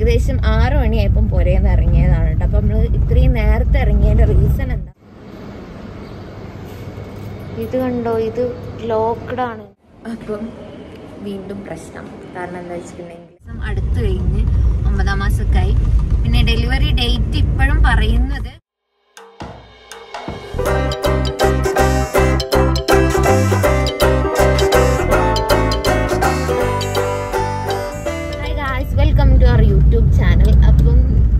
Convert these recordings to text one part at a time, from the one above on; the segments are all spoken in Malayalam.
ഏകദേശം ആറു മണിയായപ്പം പുരേന്ന് ഇറങ്ങിയതാണ് കേട്ടോ അപ്പൊ നമ്മള് ഇത്രയും നേരത്തെ ഇറങ്ങിയതിന്റെ റീസൺ എന്താ ഇത് കണ്ടോ ഇത് ലോക്ക്ഡ് ആണ് അപ്പം വീണ്ടും പ്രശ്നം കാരണം എന്താ വെച്ചിട്ടുണ്ടെങ്കിൽ അടുത്ത് കഴിഞ്ഞ് ഒമ്പതാം മാസമൊക്കെയായി പിന്നെ ഡെലിവറി ഡേറ്റ് ഇപ്പോഴും പറയുന്നത് hi guys welcome to our YouTube channel അപ്പം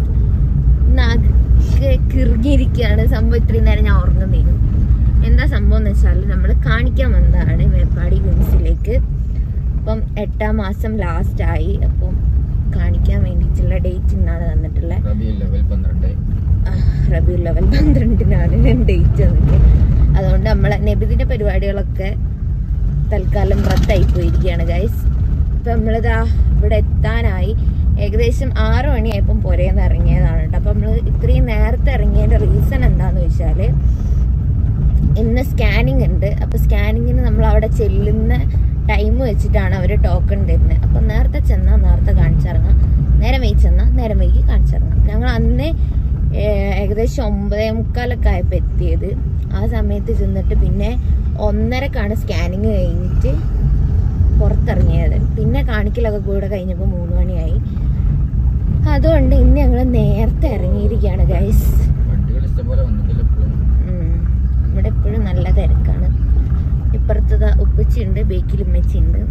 നാക്ക് കിറുകിയിരിക്കുകയാണ് സംഭവം ഇത്രയും നേരം ഞാൻ ഉറങ്ങുന്നതിനും എന്താ സംഭവം എന്ന് വെച്ചാൽ നമ്മൾ കാണിക്കാൻ വന്നതാണ് മേപ്പാടി വിംസിലേക്ക് അപ്പം എട്ടാം മാസം ലാസ്റ്റ് ആയി അപ്പം കാണിക്കാൻ വേണ്ടിയിട്ടുള്ള ഡേറ്റ് ഇന്നാണ് തന്നിട്ടുള്ളത് റബിയുൽ ലെവൽ പന്ത്രണ്ട് റബി ലെവൽ പന്ത്രണ്ടിനാണ് ഡേറ്റ് വന്നിട്ട് അതുകൊണ്ട് നമ്മളെ നബിദിന്റെ പരിപാടികളൊക്കെ തൽക്കാലം റദ്ദായി പോയിരിക്കുകയാണ് ഗൈസ് ഇപ്പൊ നമ്മളിതാ ഇവിടെ എത്താനായി ഏകദേശം ആറു മണിയായപ്പം പുരേന്ന് ഇറങ്ങിയതാണ് കേട്ടോ അപ്പൊ നമ്മള് ഇത്രയും നേരത്തെ ഇറങ്ങിയതിന്റെ റീസൺ എന്താന്ന് വെച്ചാല് ഇന്ന് സ്കാനിങ് ഉണ്ട് അപ്പൊ സ്കാനിങ്ങിന് നമ്മൾ അവിടെ ചെല്ലുന്ന ടൈം വെച്ചിട്ടാണ് അവർ ടോക്കൺ തരുന്നത് അപ്പൊ നേരത്തെ ചെന്നാൽ നേരത്തെ കാണിച്ചിറങ്ങാം നേരം വൈകി ചെന്നാൽ നേരം വൈകി കാണിച്ചിറങ്ങാം ഞങ്ങൾ അന്ന് ഏഹ്, ഏകദേശം ഒമ്പതേ മുക്കാലൊക്കെ ആയപ്പോൾ എത്തിയത് ആ സമയത്ത് ചെന്നിട്ട് പിന്നെ ഒന്നരക്കാണ് സ്കാനിങ് കഴിഞ്ഞിട്ട് പുറത്തിറങ്ങിയത് പിന്നെ കാണിക്കലൊക്കെ കൂടെ കഴിഞ്ഞപ്പോൾ മൂന്ന് മണിയായി അതുകൊണ്ട് ഇന്ന് ഞങ്ങൾ നേരത്തെ ഇറങ്ങിയിരിക്കുകയാണ് ഗൈസ് വണ്ടികൾ ഇഷ്ടംപോലെ വന്നിട്ടില്ല ഇപ്പോഴും ഉം. ഇവിടെ എപ്പോഴും നല്ല തിരക്കാണ് ഇപ്പുറത്തത് ഉപ്പച്ചിയുണ്ട് ബേക്കിൽ ഉമ്മച്ചിയുണ്ട്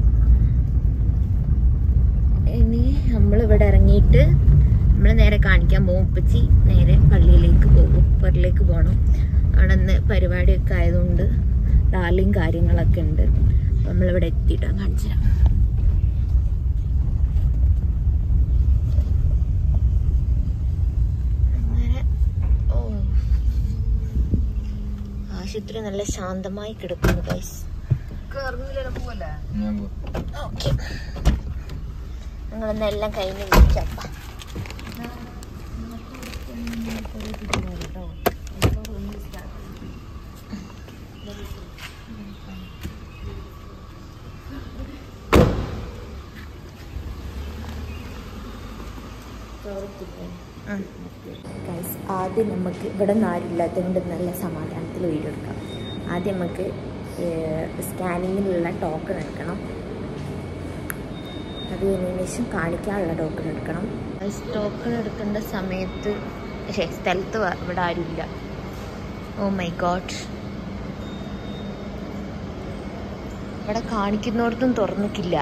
ഇനി നമ്മൾ ഇവിടെ ഇറങ്ങിയിട്ട് നമ്മൾ നേരെ കാണിക്കാൻ പോകും ഉപ്പച്ചി നേരെ പള്ളിയിലേക്ക് പോകും ഉപ്പറിലേക്ക് പോകണം അവിടെ നിന്ന് പരിപാടിയൊക്കെ ആയതുകൊണ്ട് റാലിയും കാര്യങ്ങളൊക്കെ ഉണ്ട് അപ്പം നമ്മളിവിടെ എത്തിയിട്ടാ കാണിച്ചു തരാം അങ്ങനെ ഓ ആശുപത്രി നല്ല ശാന്തമായി കിടക്കുന്നു ഗൈസ് ഞാൻ പോ- ഓക്കെ നിങ്ങളെന്നെല്ലാം കഴിഞ്ഞ് വിളിച്ചപ്പ ഗൈസ് ആദ്യം നമുക്ക് ഇവിടെ നിന്ന് ആരുമില്ലാത്തതുകൊണ്ട് നല്ല സമാധാനത്തിൽ വീഡിയോ എടുക്കാം ആദ്യം നമുക്ക് സ്കാനിങ്ങിനുള്ള ടോക്കൺ എടുക്കണം അത് കഴിഞ്ഞതിന് ശേഷം കാണിക്കാനുള്ള ടോക്കൺ എടുക്കണം ടോക്കൺ എടുക്കേണ്ട സമയത്ത് പക്ഷേ സ്ഥലത്ത് വ- ഇവിടെ ആരുമില്ല ഓ മൈ ഗോഡ് ഇവിടെ കാണിക്കുന്നിടത്തും തുറന്നിട്ടില്ല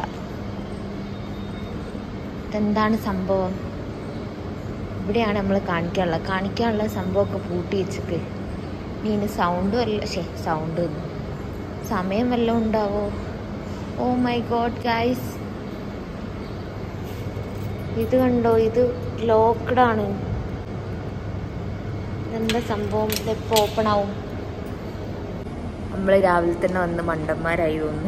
ഇതെന്താണ് സംഭവം ഇവിടെയാണ് നമ്മൾ കാണിക്കാനുള്ളത് കാണിക്കാനുള്ള സംഭവമൊക്കെ പൂട്ടി വെച്ചിട്ട് ഇനി ഇനി സൗണ്ട് വല്ല ശേ സൗണ്ട് സമയം വല്ലതും ഉണ്ടാവോ ഓ മൈ ഗോഡ് ഗൈസ് ഇത് കണ്ടോ ഇത് ലോക്ക്ഡ് ആണ് ഇതെന്താ സംഭവം ഇതെപ്പോ ഓപ്പൺ ആവും നമ്മൾ രാവിലെ തന്നെ വന്ന് മണ്ടന്മാരായി തോന്നുന്നു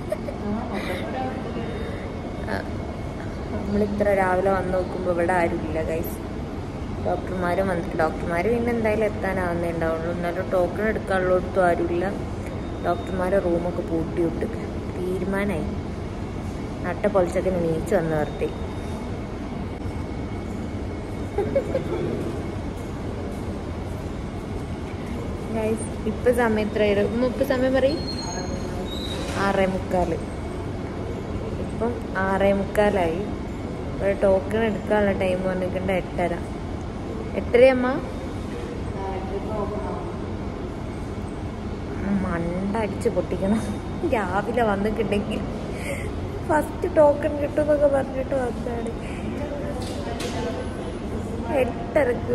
നമ്മളിത്ര രാവിലെ വന്ന് നോക്കുമ്പോൾ ഇവിടെ ആരുമില്ല ഗൈസ് ഡോക്ടർമാരും വന്ന് ഡോക്ടർമാർ പിന്നെ എന്തായാലും എത്താനാവുന്നേ ഉണ്ടാവുള്ളൂ എന്നാലും ടോക്കൺ എടുക്കാനുള്ളിടത്തും ആരുമില്ല ഡോക്ടർമാരെ റൂമൊക്കെ പൂട്ടി വിട്ട് തീരുമാനമായി നട്ട പൊളിച്ചൊക്കെ നീച്ച് വന്ന് നിർത്തി ഗൈസ് ഇപ്പൊ സമയം എത്രയായിരുന്നു ഇപ്പൊ സമയം പറയും ആറേ മുക്കാല് ഇപ്പം ആറേ മുക്കാലായി ഒരു ടോക്കൺ എടുക്കാനുള്ള ടൈം വന്നിട്ടുണ്ട് എട്ടര എട്ടരയമ്മ മണ്ട അടിച്ച് പൊട്ടിക്കണം രാവിലെ വന്നിട്ടുണ്ടെങ്കിൽ ഫസ്റ്റ് ടോക്കൺ കിട്ടുമെന്നൊക്കെ പറഞ്ഞിട്ട് വന്നാണ് എട്ടരക്ക്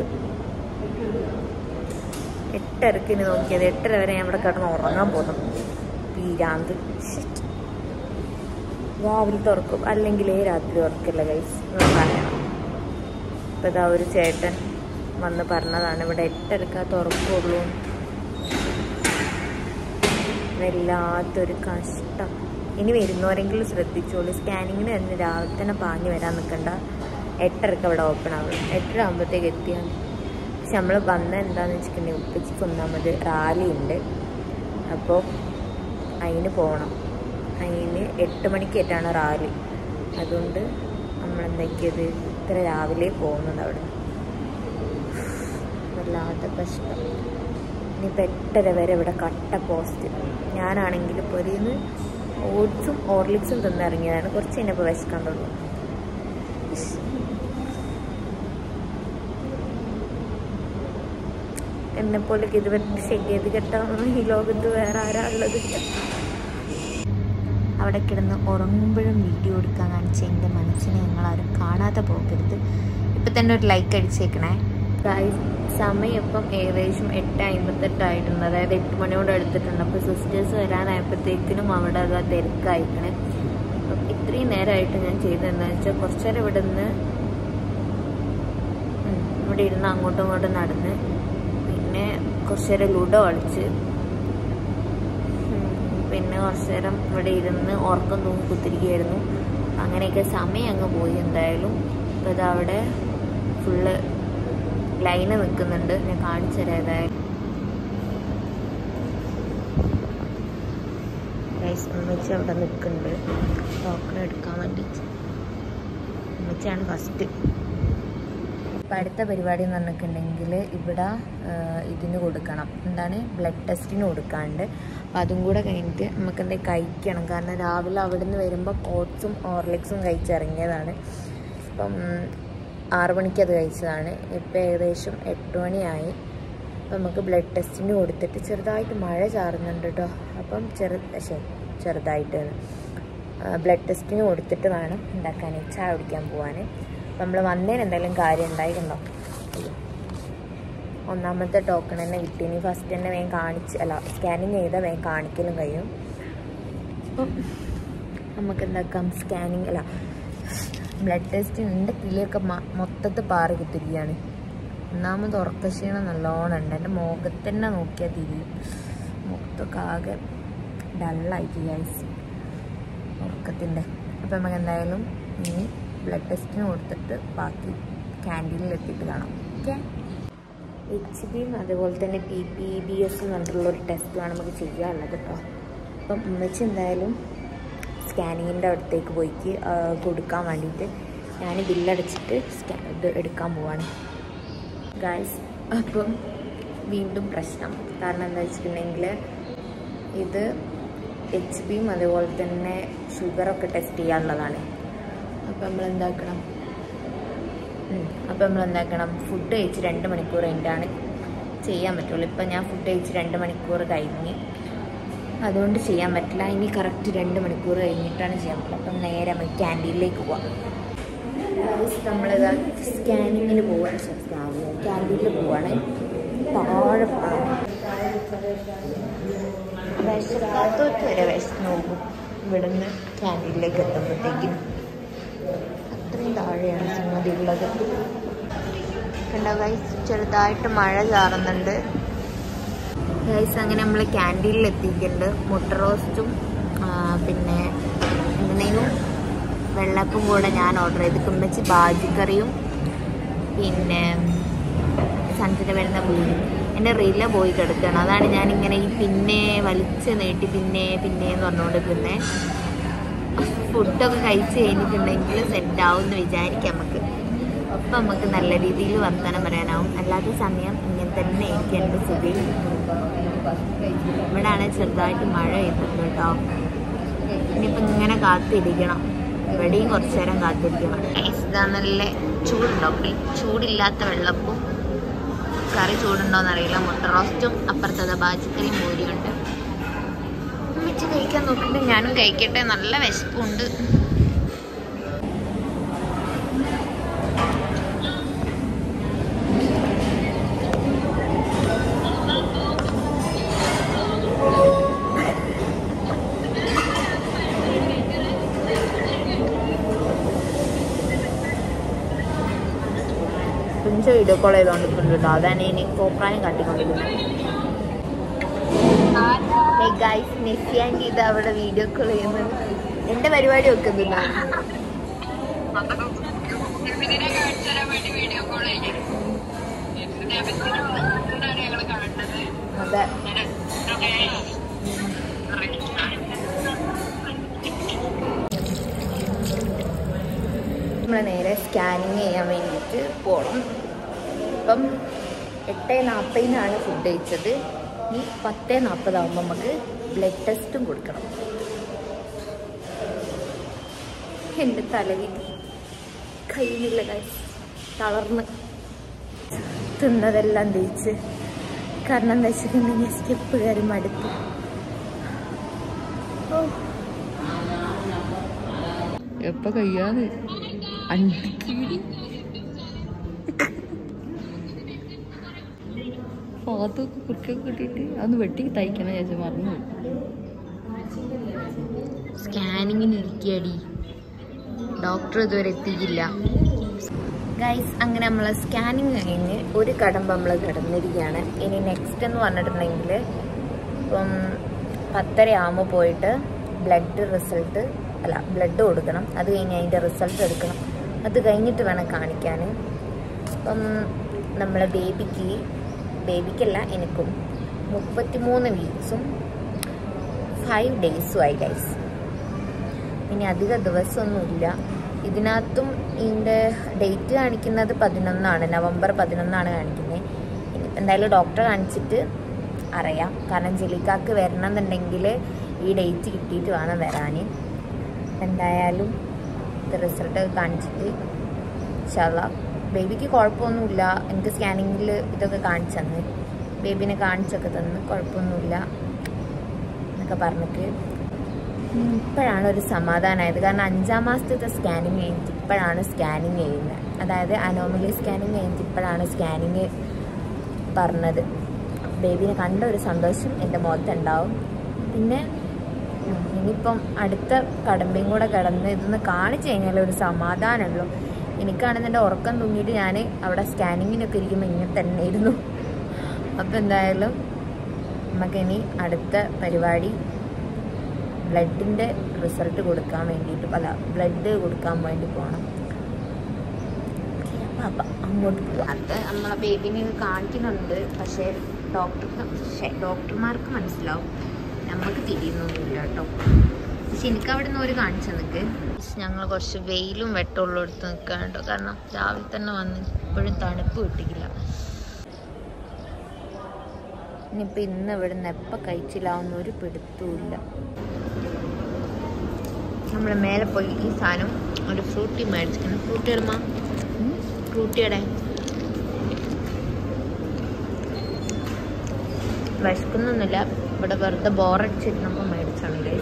എട്ടരക്കിന് നോക്കിയത് എട്ടര വരെ ഞാൻ ഇവിടെ കിടന്ന് ഉറങ്ങാൻ പോന്നു പീരാന്ത് Shit. രാവിലെ തുറക്കും അല്ലെങ്കിലേ രാത്രി തുറക്കില്ല ഗൈസ് പറയണം ഇപ്പം ഇതാ ഒരു ചേട്ടൻ വന്ന് പറഞ്ഞതാണ് ഇവിടെ എട്ടരക്കാ തുറക്കുള്ളൂ വല്ലാത്തൊരു കഷ്ടം ഇനി വരുന്നവരെങ്കിലും ശ്രദ്ധിച്ചോളൂ സ്കാനിങ്ങിന് തന്നെ രാവിലെ തന്നെ പാഞ്ഞു വരാൻ നിൽക്കണ്ട എട്ടരക്ക് അവിടെ ഓപ്പൺ ആവും എട്ടര ആകുമ്പോഴത്തേക്ക് എത്തിയാൽ പക്ഷെ നമ്മൾ വന്ന എന്താന്ന് വെച്ചിട്ടുണ്ടെങ്കിൽ ഉപ്പച്ചിക്ക് ഒന്നാമത് റാലി ഉണ്ട് അപ്പോൾ അതിന് പോകണം അതിന് എട്ട് മണിക്കേറ്റാണ് റാലി അതുകൊണ്ട് നമ്മൾ എന്താക്കിയത് ഇത്ര രാവിലെ പോകുന്നത് അവിടെ വല്ലാത്ത കഷ്ടം ഇനിയിപ്പോൾ എട്ടര വരെ ഇവിടെ കട്ട പോസ്റ്റ് ഞാനാണെങ്കിൽ ഇപ്പോൾ ഒരു ഓട്സും ഓർലിക്സും തിന്നിറങ്ങിയതാണ് കുറച്ച് കഴിഞ്ഞപ്പോൾ വിശക്കാൻ തുടങ്ങും എന്നെപ്പോലെ ഇരുപത്തി ശരിയത് കെട്ടാവുന്ന ഈ ലോകത്ത് വേറെ ആരാ ഉള്ളത് അവിടെ കിടന്ന് ഉറങ്ങുമ്പോഴും വീഡിയോ എടുക്കാൻ കാണിച്ച എൻ്റെ മനസ്സിനെ ഞങ്ങളാരും കാണാതെ പോകരുത് ഇപ്പം തന്നെ ഒരു ലൈക്ക് അടിച്ചേക്കണേ ഗായ്സ് സമയം ഇപ്പം ഏകദേശം എട്ട് അമ്പത്തെട്ടായിട്ടുണ്ട് അതായത് എട്ട് മണിയോട് എടുത്തിട്ടുണ്ട് അപ്പോൾ സിസ്റ്റേഴ്സ് വരാനായപ്പോഴത്തേക്കിനും അവിടെ അത് തിരക്കായിക്കണേ അപ്പം ഇത്രയും നേരമായിട്ട് ഞാൻ ചെയ്തതെന്താണെന്ന് വെച്ചാൽ കുറച്ച് നേരം ഇവിടെ നിന്ന് ഉം, ഇവിടെ ഇരുന്ന് അങ്ങോട്ടും ഇങ്ങോട്ടും നടന്ന് പിന്നെ കുറച്ച് നേരം ലുഡോ കളിച്ച് ഉം, പിന്നെ കുറച്ച് നേരം ഇവിടെ ഇരുന്ന് ഉറക്കം തൂങ്ങി കുത്തിരിക്കുകയായിരുന്നു അങ്ങനെയൊക്കെ സമയം അങ്ങ് പോയി എന്തായാലും അപ്പോൾ ഇത് അവിടെ ഫുള്ള് ലൈന് നിൽക്കുന്നുണ്ട് ഞാൻ കാണിച്ചു തരാം ഏതായാലും ഗൈസ് ഉമ്മച്ചി അവിടെ നിൽക്കുന്നുണ്ട് ടോക്കൺ എടുക്കാൻ വേണ്ടിയിട്ട് ഉമ്മച്ചിയാണ് ഫസ്റ്റ് അപ്പം അടുത്ത പരിപാടി എന്ന് പറഞ്ഞിട്ടുണ്ടെങ്കിൽ ഇവിടെ ആ, ഇതിന് കൊടുക്കണം എന്താണ് ബ്ലഡ് ടെസ്റ്റിന് കൊടുക്കാണ്ട് അപ്പം അതും കൂടെ കഴിഞ്ഞിട്ട് നമുക്ക് എന്തെങ്കിലും കഴിക്കണം കാരണം രാവിലെ അവിടെ നിന്ന് വരുമ്പോൾ ഓട്സും ഓർലിക്സും കഴിച്ചിറങ്ങിയതാണ് അപ്പം ആറു മണിക്ക് അത് കഴിച്ചതാണ് ഇപ്പം ഏകദേശം എട്ട് മണിയായി അപ്പം നമുക്ക് ബ്ലഡ് ടെസ്റ്റിന് കൊടുത്തിട്ട് ചെറുതായിട്ട് മഴ ചാറുന്നുണ്ട് കേട്ടോ അപ്പം ചെറു ശരി ചെറുതായിട്ട് ബ്ലഡ് ടെസ്റ്റിന് കൊടുത്തിട്ട് വേണം ഉണ്ടാക്കാൻ ചായ കുടിക്കാൻ പോകാൻ അപ്പം നമ്മൾ വന്നതിന് എന്തെങ്കിലും കാര്യം ഉണ്ടായിട്ടുണ്ടോ ഒന്നാമത്തെ ടോക്കൺ തന്നെ കിട്ടി ഇനി ഫസ്റ്റ് തന്നെ വേഗം കാണിച്ച് അല്ല സ്കാനിങ് ചെയ്താൽ വേഗം കാണിക്കലും കഴിയും അപ്പം നമുക്ക് എന്താക്കാം സ്കാനിങ് അല്ല ബ്ലഡ് ടെസ്റ്റ് എൻ്റെ കിളിയൊക്കെ മൊത്തത്തിൽ പാറി കുത്തിരിക്കുകയാണ് ഒന്നാമത് ഉറക്കക്ഷീണം നല്ലോണം ഉണ്ട് എൻ്റെ മുഖത്ത് തന്നെ നോക്കിയാൽ തിരിയും മുഖത്തൊക്കെ ആകെ ഡള്ളായിട്ട് ഗൈസ് ഉറക്കത്തിൻ്റെ അപ്പം നമുക്ക് എന്തായാലും ഇനി ബ്ലഡ് ടെസ്റ്റിന് കൊടുത്തിട്ട് ബാക്കി ക്യാൻറ്റീനിൽ എത്തിയിട്ട് കാണാം ഓക്കെ എച്ച് ബിയും അതുപോലെ തന്നെ പി പി ബി എസ് എന്ന് പറഞ്ഞിട്ടുള്ള ഒരു ടെസ്റ്റുമാണ് നമുക്ക് ചെയ്യാനുള്ളത് കേട്ടോ അപ്പം ഉമ്മച്ചി എന്തായാലും സ്കാനിങ്ങിൻ്റെ അടുത്തേക്ക് പോയിക്ക് ആ, കൊടുക്കാൻ വേണ്ടിയിട്ട് ഞാൻ ബില്ലടച്ചിട്ട് സ്കാ ഇത് എടുക്കാൻ പോവാണ് ഗായ്സ് അപ്പം വീണ്ടും പ്രശ്നം കാരണം എന്താ വെച്ചിട്ടുണ്ടെങ്കിൽ ഇത് എച്ച് ബിയും അതുപോലെ തന്നെ ഷുഗറൊക്കെ ടെസ്റ്റ് ചെയ്യാനുള്ളതാണ് അപ്പം നമ്മൾ എന്താക്കണം അപ്പം നമ്മൾ എന്താക്കണം ഫുഡ് കഴിച്ച് രണ്ട് മണിക്കൂർ കഴിഞ്ഞിട്ടാണ് ചെയ്യാൻ പറ്റുള്ളൂ ഇപ്പം ഞാൻ ഫുഡ് കഴിച്ച് രണ്ട് മണിക്കൂർ കഴിഞ്ഞ് അതുകൊണ്ട് ചെയ്യാൻ പറ്റില്ല ഇനി കറക്റ്റ് രണ്ട് മണിക്കൂർ കഴിഞ്ഞിട്ടാണ് ചെയ്യാൻ പറ്റില്ല അപ്പം നേരെ നമ്മൾ ക്യാൻറ്റീനിലേക്ക് പോവാം നമ്മളിതാ സ്കാനിങ്ങിന് പോവാണ് സ്കാനിങ് ക്യാൻറ്റീനിൽ പോവാണ് താഴെ പോകണം വിശക്കാത്തവർക്ക് വരെ വിശന്ന് നോക്കും ഇവിടുന്ന് ക്യാൻറ്റീനിലേക്ക് എത്തുമ്പോഴത്തേക്കും അത്രയും താഴെയാണ് സംഗതി ഉള്ളത് കണ്ടോ ഗൈസ് ചെറുതായിട്ട് മഴ ചാറുന്നുണ്ട് ഗൈസ് അങ്ങനെ നമ്മൾ ക്യാൻറ്റീനിൽ എത്തിയിട്ടുണ്ട് മുട്ട റോസ്റ്റും ആ, പിന്നെ എന്തിനേനും വെള്ളപ്പും കൂടെ ഞാൻ ഓർഡർ ചെയ്ത് കുമ്പച്ചി ബാജിക്കറിയും പിന്നെ സൺസിന് വരുന്ന പൂരി എൻ്റെ റില പോയി കിടക്കണം അതാണ് ഞാൻ ഇങ്ങനെ ഈ പിന്നെ വലിച്ച് നീട്ടി പിന്നെ പിന്നെ എന്ന് പറഞ്ഞുകൊണ്ടിരിക്കുന്നത് ഫുഡൊക്കെ കഴിച്ച് കഴിഞ്ഞിട്ടുണ്ടെങ്കിൽ സെറ്റ് ആവും എന്ന് വിചാരിക്കാം നമുക്ക് അപ്പം നമുക്ക് നല്ല രീതിയിൽ വർത്തമാനം പറയാനാവും അല്ലാത്ത സമയം ഇങ്ങനെ തന്നെ എനിക്ക് എൻ്റെ സുഖി ഇവിടെയാണ് ചെറുതായിട്ട് മഴ പെയ്തിട്ടുണ്ട് കേട്ടോ ഇനിയിപ്പോൾ ഇങ്ങനെ കാത്തിരിക്കണം ഇവിടെയും കുറച്ച് നേരം കാത്തിരിക്കണം ഇതാ നല്ല ചൂടുണ്ടോ ചൂടില്ലാത്ത വെള്ളപ്പും കറി ചൂടുണ്ടോന്ന് അറിയില്ല മുട്ട റോസ്റ്റും അപ്പുറത്തത് ബാജിക്കറിയും പൂരിയുണ്ട് വെച്ച് കഴിക്കാൻ നോക്കിയിട്ട് ഞാനും കഴിക്കട്ടെ നല്ല വിശപ്പുണ്ട് പിഞ്ച വീഡിയോ കോൾ ചെയ്തോണ്ടിരിക്കുന്നുണ്ട് കേട്ടോ അതാണ് ഇനി കോപ്രായം കാട്ടിക്കൊണ്ടിരിക്കുന്നത് ഗൈസ് നെസ്സിയാങ്കി ഇത് അവിടെ വീഡിയോ കോൾ ചെയ്യുന്നത് എന്റെ പരിപാടി വെക്കുന്നില്ല അതെ നമ്മൾ നമ്മൾ നേരെ സ്കാനിങ് ചെയ്യാൻ വേണ്ടിയിട്ട് പോകണം ഇപ്പം എട്ട് നാൽപ്പതിനാണ് ഫുഡ് കഴിച്ചത് ഇനി പത്ത് നാൽപ്പതാകുമ്പോൾ നമുക്ക് ബ്ലഡ് ടെസ്റ്റും കൊടുക്കണം എൻ്റെ തലവിധി കഴിയുന്നില്ല guys. തളർന്ന് തിന്നതെല്ലാം തേച്ച് കാരണം എന്താ വെച്ചിട്ടുണ്ടെങ്കിൽ സ്റ്റെപ്പ് കയറി മടുത്തു ഓ എപ്പ കയ്യാന്ന് അണ്ടിക്കീടി ഭാഗത്തൊക്കെ കുറുക്കൊക്കെ കിട്ടിയിട്ട് അതൊന്ന് വെട്ടി തയ്ക്കണം ചേച്ചി മറന്നു സ്കാനിങ്ങിന് ഇരിക്കടി ഡോക്ടർ ഇതുവരെ എത്തിയില്ല ഗൈസ് അങ്ങനെ നമ്മൾ സ്കാനിങ് കഴിഞ്ഞ് ഒരു കടമ്പ് നമ്മൾ കിടന്നിരിക്കുകയാണ് ഇനി നെക്സ്റ്റ് എന്ന് പറഞ്ഞിട്ടുണ്ടെങ്കിൽ ഇപ്പം പത്തര ആകുമ്പോൾ പോയിട്ട് ബ്ലഡ് റിസൾട്ട് അല്ല ബ്ലഡ് കൊടുക്കണം അത് കഴിഞ്ഞ് അതിൻ്റെ റിസൾട്ട് എടുക്കണം അത് കഴിഞ്ഞിട്ട് വേണം കാണിക്കാൻ അപ്പം നമ്മളെ ബേബിക്ക് ബേബിക്കല്ല എനിക്കും മുപ്പത്തിമൂന്ന് വീക്സും ഫൈവ് ഡേയ്സും ആയി ഗൈസ് ഇനി അധിക ദിവസമൊന്നുമില്ല ഇതിനകത്തും ഇതിൻ്റെ ഡേറ്റ് കാണിക്കുന്നത് പതിനൊന്നാണ് നവംബർ പതിനൊന്നാണ് കാണിക്കുന്നത് ഇനിയിപ്പോൾ എന്തായാലും ഡോക്ടറെ കാണിച്ചിട്ട് അറിയാം കാരണം ജെലിക്കാക്ക് വരണം എന്നുണ്ടെങ്കിൽ ഈ ഡേറ്റ് കിട്ടിയിട്ട് വേണം വരാൻ എന്തായാലും ഇത് റിസൾട്ട് കാണിച്ചിട്ട് ഇൻഷാല്ല ബേബിക്ക് കുഴപ്പമൊന്നുമില്ല എനിക്ക് സ്കാനിങ്ങിൽ ഇതൊക്കെ കാണിച്ചു തന്ന് ബേബിനെ കാണിച്ചൊക്കെ തന്ന് കുഴപ്പമൊന്നുമില്ല എന്നൊക്കെ പറഞ്ഞിട്ട് ഉം, ഇപ്പോഴാണ് ഒരു സമാധാനമായത് കാരണം അഞ്ചാം മാസത്തെ സ്കാനിങ് കഴിഞ്ഞിട്ട് ഇപ്പോഴാണ് സ്കാനിങ് ചെയ്യുന്നത് അതായത് അനോമലി സ്കാനിങ് കഴിഞ്ഞിട്ട് ഇപ്പോഴാണ് സ്കാനിങ് പറഞ്ഞത് ബേബിനെ കണ്ട ഒരു സന്തോഷം എൻ്റെ മുഖത്തുണ്ടാവും പിന്നെ ഉം, ഇനിയിപ്പം അടുത്ത കടമ്പയും കൂടെ കിടന്ന് ഇതൊന്ന് കാണിച്ചു കഴിഞ്ഞാൽ ഒരു സമാധാനമുള്ളൂ എനിക്കാണെന്നെ ഉറക്കം തൂങ്ങിയിട്ട് ഞാൻ അവിടെ സ്കാനിങ്ങിനൊക്കെ ഇരിക്കുമ്പോൾ ഇങ്ങനെ തന്നെ ഇരുന്നു അപ്പോൾ എന്തായാലും നമുക്കിനി അടുത്ത പരിപാടി ബ്ലഡിൻ്റെ റിസൾട്ട് കൊടുക്കാൻ വേണ്ടിയിട്ട് അല്ല ബ്ലഡ് കൊടുക്കാൻ വേണ്ടി പോകണം അപ്പം അങ്ങോട്ട് പോവാം അത് നമ്മളെ ബേബിനെ കാണിക്കുന്നുണ്ട് പക്ഷേ ഡോക്ടർക്ക് പക്ഷേ ഡോക്ടർമാർക്ക് മനസ്സിലാവും നമുക്ക് തിരിയുന്നൊന്നുമില്ല കേട്ടോ പക്ഷെ എനിക്ക് അവിടെ നിന്ന് ഒരു കാണിച്ചു നിൽക്ക് ഞങ്ങൾ കുറച്ച് വെയിലും വെട്ടമുള്ള എടുത്ത് നിൽക്കുക കേട്ടോ കാരണം രാവിലെ തന്നെ വന്ന് ഇപ്പോഴും തണുപ്പ് കിട്ടിയില്ല ഇനിയിപ്പോൾ ഇന്ന് ഇവിടെ നിന്ന് എപ്പോൾ കഴിച്ചില്ലാവുന്ന ഒരു പിടുത്തവും നമ്മൾ മേലെ പോയി ഈ സാധനം ഒരു ഫ്രൂട്ടി മേടിച്ചിരിക്കണം ഫ്രൂട്ടി ഇടുമ്പോ ഫ്രൂട്ടിയുടെ വിശക്കുന്നൊന്നുമില്ല ഇവിടെ വെറുതെ ബോറടിച്ചിരുന്നപ്പോൾ മേടിച്ചാണ് guys.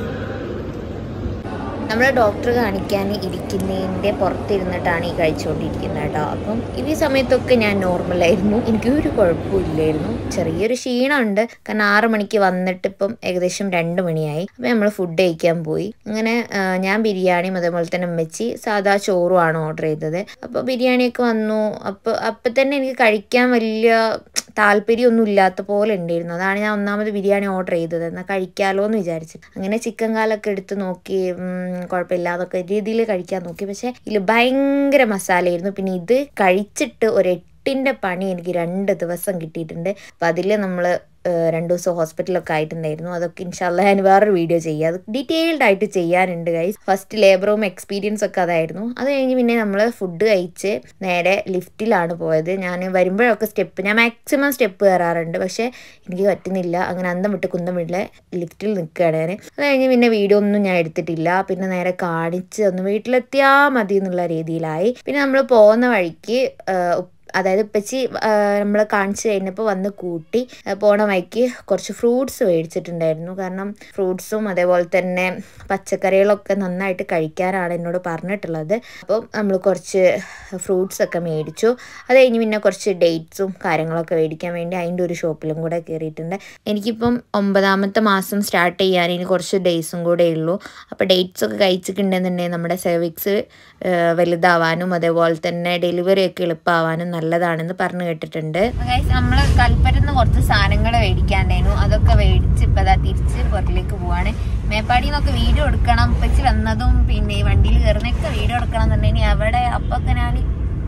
നമ്മൾ ഡോക്ടർ കാണിക്കാൻ ഇരിക്കുന്നതിൻ്റെ പുറത്തിരുന്നിട്ടാണ് ഈ കഴിച്ചുകൊണ്ടിരിക്കുന്നത് കേട്ടോ അപ്പം ഈ സമയത്തൊക്കെ ഞാൻ നോർമലായിരുന്നു എനിക്ക് ഒരു കുഴപ്പമില്ലായിരുന്നു ചെറിയൊരു ക്ഷീണമുണ്ട് കാരണം ആറ് മണിക്ക് വന്നിട്ട് ഇപ്പം ഏകദേശം രണ്ട് മണിയായി അപ്പം നമ്മൾ ഫുഡ് കഴിക്കാൻ പോയി അങ്ങനെ ആ, ഞാൻ ബിരിയാണിയും അതേപോലെ തന്നെ അമ്മച്ചി സാധാ ചോറുമാണ് ഓർഡർ ചെയ്തത് അപ്പോൾ ബിരിയാണിയൊക്കെ വന്നു അപ്പോൾ അപ്പം തന്നെ എനിക്ക് കഴിക്കാൻ വലിയ താല്പര്യമൊന്നും ഇല്ലാത്ത പോലെ ഉണ്ടായിരുന്നു അതാണ് ഞാൻ ഒന്നാമത് ബിരിയാണി ഓർഡർ ചെയ്തത് എന്നാൽ കഴിക്കാലോ എന്ന് വിചാരിച്ചു അങ്ങനെ ചിക്കൻ കാലൊക്കെ എടുത്ത് നോക്കി ഉം, കുഴപ്പമില്ല അതൊക്കെ രീതിയിൽ കഴിക്കാൻ നോക്കി പക്ഷേ ഇതിൽ ഭയങ്കര മസാലയായിരുന്നു പിന്നെ ഇത് കഴിച്ചിട്ട് ഒരു എട്ടിൻ്റെ പണി എനിക്ക് രണ്ട് ദിവസം കിട്ടിയിട്ടുണ്ട് അപ്പം അതിൽ നമ്മൾ രണ്ട് ദിവസം ഹോസ്പിറ്റലൊക്കെ ആയിട്ടുണ്ടായിരുന്നു അതൊക്കെ ഇൻഷാല്ല ഞാൻ വേറൊരു വീഡിയോ ചെയ്യാം അത് ഡീറ്റെയിൽഡ് ആയിട്ട് ചെയ്യാനുണ്ട് guys first labour room experience ഒക്കെ അതായിരുന്നു അത് കഴിഞ്ഞ് പിന്നെ നമ്മൾ ഫുഡ് കഴിച്ച് നേരെ ലിഫ്റ്റിലാണ് പോയത് ഞാൻ വരുമ്പോഴൊക്കെ സ്റ്റെപ്പ് ഞാൻ മാക്സിമം സ്റ്റെപ്പ് കയറാറുണ്ട് പക്ഷേ എനിക്ക് പറ്റുന്നില്ല അങ്ങനെ അന്തം വിട്ട് കുന്തം വിട്ടില്ല ലിഫ്റ്റിൽ നിൽക്കുകയാണ് ഞാൻ അത് കഴിഞ്ഞ് പിന്നെ വീഡിയോ ഒന്നും ഞാൻ എടുത്തിട്ടില്ല പിന്നെ നേരെ കാണിച്ച് ഒന്ന് വീട്ടിലെത്തിയാൽ മതി എന്നുള്ള രീതിയിലായി പിന്നെ നമ്മൾ പോകുന്ന വഴിക്ക് ആ, ഉപ്പ് അതായത് ഉപ്പച്ചി നമ്മൾ കാണിച്ചു കഴിഞ്ഞപ്പോൾ വന്ന് കൂട്ടി ആ, പോണ വഴിക്ക് കുറച്ച് ഫ്രൂട്ട്സ് മേടിച്ചിട്ടുണ്ടായിരുന്നു കാരണം ഫ്രൂട്ട്സും അതേപോലെ തന്നെ പച്ചക്കറികളൊക്കെ നന്നായിട്ട് കഴിക്കാനാണ് എന്നോട് പറഞ്ഞിട്ടുള്ളത് അപ്പം നമ്മൾ കുറച്ച് ഫ്രൂട്ട്സ് ഒക്കെ മേടിച്ചു അത് കഴിഞ്ഞ് പിന്നെ കുറച്ച് ഡേറ്റ്സും കാര്യങ്ങളൊക്കെ മേടിക്കാൻ വേണ്ടി അതിൻ്റെ ഒരു ഷോപ്പിലും കൂടെ കയറിയിട്ടുണ്ട് എനിക്കിപ്പം ഒമ്പതാമത്തെ മാസം സ്റ്റാർട്ട് ചെയ്യാൻ ഇനി കുറച്ച് ഡേയ്സും കൂടെ ഉള്ളൂ അപ്പോൾ ഡേറ്റ്സ് ഒക്കെ കഴിച്ചിട്ടുണ്ടെന്നുണ്ടെങ്കിൽ നമ്മുടെ സെർവിക്സ് വലുതാവാനും അതേപോലെ തന്നെ ഡെലിവറി ഒക്കെ എളുപ്പമാവാനും നല്ലതാണെന്ന് പറഞ്ഞു കേട്ടിട്ടുണ്ട് നമ്മൾ കൽപ്പരുന്ന് കുറച്ച് സാധനങ്ങൾ മേടിക്കാണ്ടായിരുന്നു അതൊക്കെ മേടിച്ച് ഇപ്പം അതാ തിരിച്ച് പുറകിലേക്ക് പോവാണ് മേപ്പാടിയിൽ നിന്നൊക്കെ വീഡിയോ എടുക്കണം ഇപ്പച്ചി വന്നതും പിന്നെ ഈ വണ്ടിയിൽ കയറുന്നൊക്കെ വീഡിയോ എടുക്കണം എന്നുണ്ടെങ്കിൽ അവിടെ അപ്പൊക്കെ ഞാൻ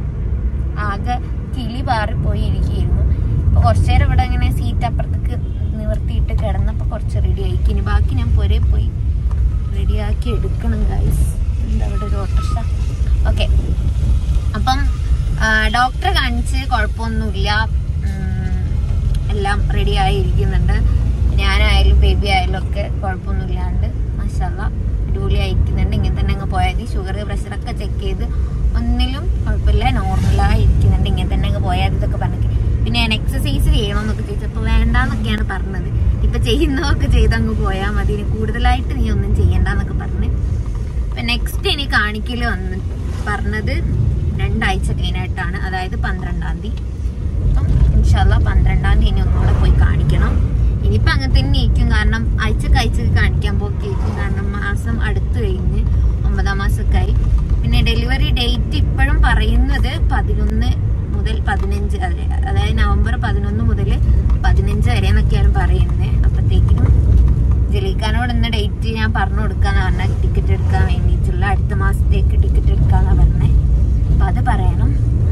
ആകെ കിളി പാറിപ്പോയി ഇരിക്കുകയായിരുന്നു അപ്പോൾ കുറച്ചു നേരം ഇവിടെ ഇങ്ങനെ സീറ്റ് അപ്പുറത്തേക്ക് നിവർത്തിയിട്ട് കിടന്നപ്പോൾ കുറച്ച് റെഡി ആയിക്കി ഇനി ബാക്കി ഞാൻ പുരേ പോയി റെഡിയാക്കി എടുക്കണം ഗൈസ് എന്താ അവിടെ ഒരു ഓട്ടർഷ ഓക്കെ അപ്പം ഡോക്ടറെ കാണിച്ച് കുഴപ്പമൊന്നുമില്ല ഉം, എല്ലാം റെഡി ആയിരിക്കുന്നുണ്ട് ഞാനായാലും ബേബി ആയാലും ഒക്കെ കുഴപ്പമൊന്നുമില്ലാണ്ട് മസാല അടിപൊളി അയക്കുന്നുണ്ട് ഇങ്ങനെ തന്നെ അങ്ങ് പോയാൽ മതി ഷുഗർ പ്രഷറൊക്കെ ചെക്ക് ചെയ്ത് ഒന്നിലും കുഴപ്പമില്ല നോർമലായി ഇരിക്കുന്നുണ്ട് ഇങ്ങനെ തന്നെ അങ്ങ് പോയാൽ മതി ഇതൊക്കെ പറഞ്ഞു പിന്നെ ഞാൻ എക്സസൈസ് ചെയ്യണമെന്നൊക്കെ ചോദിച്ചപ്പോൾ വേണ്ടാന്നൊക്കെയാണ് പറഞ്ഞത് ഇപ്പൊ ചെയ്യുന്നതൊക്കെ ചെയ്ത് അങ്ങ് പോയാൽ മതി ഇനി കൂടുതലായിട്ട് നീ ഒന്നും ചെയ്യണ്ടെന്നൊക്കെ പറഞ്ഞ് ഇപ്പൊ നെക്സ്റ്റ് ഇനി കാണിക്കല് വന്ന് പറഞ്ഞത് രണ്ടാഴ്ച കഴിഞ്ഞായിട്ടാണ് അതായത് പന്ത്രണ്ടാം തീയതി അപ്പം ഇൻഷാല്ല പന്ത്രണ്ടാം തീയതി ഇനി ഒന്നുകൂടെ പോയി കാണിക്കണം ഇനിയിപ്പോ അങ്ങനെ തന്നെ ഇരിക്കും കാരണം ആഴ്ചക്ക് ആഴ്ചക്ക് കാണിക്കാൻ പോക്കിയിരിക്കും കാരണം മാസം അടുത്ത് കഴിഞ്ഞ് ഒമ്പതാം മാസമൊക്കെ ആയി പിന്നെ ഡെലിവറി ഡേറ്റ് ഇപ്പോഴും പറയുന്നത് പതിനൊന്ന് മുതൽ പതിനഞ്ച് അതെ അതായത് നവംബർ പതിനൊന്ന് മുതൽ പതിനഞ്ച് വരെ എന്നൊക്കെയാണ് പറയുന്നത് അപ്പത്തേക്കിനും ജലീഖാനോട് ഇന്ന് ഡേറ്റ് ഞാൻ പറഞ്ഞു കൊടുക്കാന്ന് പറഞ്ഞ ടിക്കറ്റ് എടുക്കാൻ വേണ്ടിയിട്ടുള്ള അടുത്ത മാസത്തേക്ക് ടിക്കറ്റ് എടുക്കാന്നാ പറഞ്ഞേ അപ്പൊ അത് പറയണം